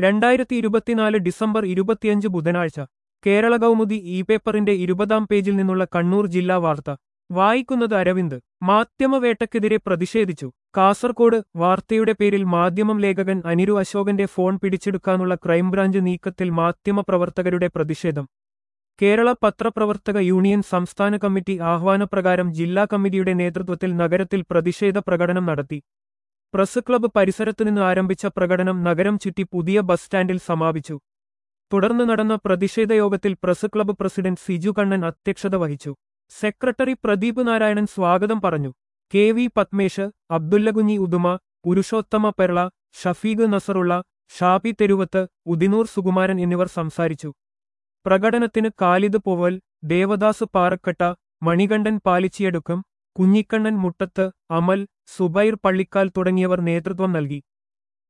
രണ്ടായിരത്തി ഇരുപത്തിനാല് ഡിസംബർ ഇരുപത്തിയഞ്ച് ബുധനാഴ്ച കേരള കൗമുദി ഇ പേപ്പറിന്റെ ഇരുപതാം പേജിൽ നിന്നുള്ള കണ്ണൂർ ജില്ലാ വാർത്ത വായിക്കുന്നത് അരവിന്ദ് മാധ്യമവേട്ടയ്ക്കെതിരെ പ്രതിഷേധിച്ചു കാസർകോട് വാർത്തയുടെ പേരിൽ മാധ്യമം ലേഖകൻ അനിരു അശോകന്റെ ഫോൺ പിടിച്ചെടുക്കാനുള്ള ക്രൈംബ്രാഞ്ച് നീക്കത്തിൽ മാധ്യമപ്രവർത്തകരുടെ പ്രതിഷേധം കേരള പത്രപ്രവർത്തക യൂണിയൻ സംസ്ഥാന കമ്മിറ്റി ആഹ്വാനപ്രകാരം ജില്ലാ കമ്മിറ്റിയുടെ നേതൃത്വത്തിൽ നഗരത്തിൽ പ്രതിഷേധ പ്രകടനം നടത്തി പ്രസ് ക്ലബ്ബ് പരിസരത്തുനിന്ന് ആരംഭിച്ച പ്രകടനം നഗരം ചുറ്റി പുതിയ ബസ് സ്റ്റാൻഡിൽ സമാപിച്ചു തുടർന്ന് നടന്ന പ്രതിഷേധ യോഗത്തിൽ press club president Siju Kannan അധ്യക്ഷത വഹിച്ചു സെക്രട്ടറി പ്രദീപ് നാരായണൻ സ്വാഗതം പറഞ്ഞു കെ വി പത്മേഷ് അബ്ദുല്ലകുഞ്ഞി ഉദുമ പുരുഷോത്തമ പെർള ഷഫീഖ് നസറുള്ള ഷാബി തെരുവത്ത് ഉദിനൂർ സുകുമാരൻ എന്നിവർ സംസാരിച്ചു പ്രകടനത്തിന് കാലിദ് പോവൽ ദേവദാസ് പാറക്കട്ട മണികണ്ഠൻ പാലിച്ചിയടുക്കം കുഞ്ഞിക്കണ്ണൻ മുട്ടത്ത് അമൽ സുബൈർ പള്ളിക്കാൽ തുടങ്ങിയവർ നേതൃത്വം നൽകി